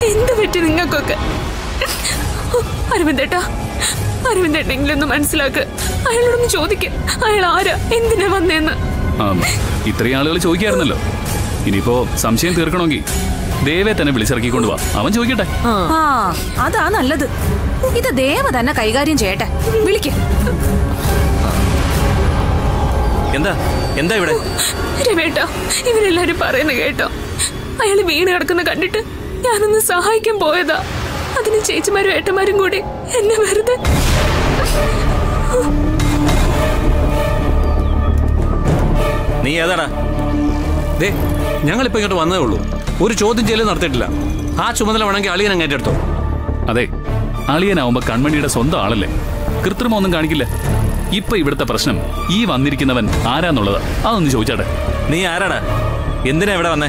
എന്ത് പറ്റി നിങ്ങൾക്കൊക്കെ അരവിന്ദേട്ടാ അരവിന്ദേട്ടെങ്കിലും ഒന്ന് മനസ്സിലാക്ക് അയാളോടൊന്ന് ചോദിക്ക അയാൾ ആരാ എന്തിനാ വന്നേന്ന് ആ, ഇത്രയും ആളുകൾ ചോദിക്കായിരുന്നല്ലോ ഇനിയിപ്പോ സംശയം തീർക്കണമെങ്കിൽ ദേവെ തന്നെ വിളിച്ചിറക്കിക്കൊണ്ട് വാ അവൻ ചോദിക്കട്ടെ ആ അതാ നല്ലത് ഇത് ദേവ തന്നെ കൈകാര്യം ചെയ്യട്ടെ വിളിക്ക് എന്താ എന്താ ഇവിടെ രമേട്ടാ ഇവരെല്ലാരും പറയുന്ന കേട്ടോ അയാൾ വീണ് കിടക്കുന്ന കണ്ടിട്ട് ഞാനൊന്ന് സഹായിക്കാൻ പോയതാ അതിന് ചേച്ചിമാരും ഏട്ടന്മാരും കൂടി എന്നെ വെറുതെ നീ ഏതാടാ ദേ ഞങ്ങളിപ്പോ ഇങ്ങോട്ട് വന്നതേ ഉള്ളൂ ഒരു ചോദ്യം ചെയ്യലും നടത്തിയിട്ടില്ല ആ ചുമതല വേണമെങ്കിൽ അളിയൻ അങ്ങ് ഏറ്റെടുത്തോ അതെ അളിയനാവുമ്പോ കൺമണിയുടെ സ്വന്തം ആളല്ലേ കൃത്രിമൊന്നും കാണിക്കില്ല ഇപ്പൊ ഇവിടുത്തെ പ്രശ്നം ഈ വന്നിരിക്കുന്നവൻ ആരാന്നുള്ളത് അതൊന്ന് ചോദിച്ചാട്ടെ നീ ആരാടാ എന്തിനാ ഇവിടെ വന്നേ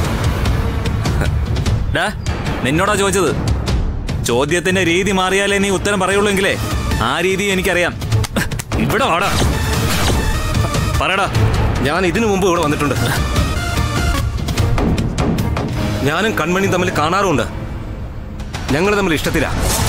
ഡാ നിന്നോടാ ചോദിച്ചത് ചോദ്യത്തിന്റെ രീതി മാറിയാലേ നീ ഉത്തരം പറയുള്ളൂ എങ്കിലേ ആ രീതി എനിക്കറിയാം ഇവിടെ വാടാ പറയടാ ഞാൻ ഇതിനു മുമ്പ് ഇവിടെ വന്നിട്ടുണ്ട് ഞാനും കൺമണിയും തമ്മിൽ കാണാറുമുണ്ട് ഞങ്ങൾ തമ്മിൽ ഇഷ്ടത്തിലാ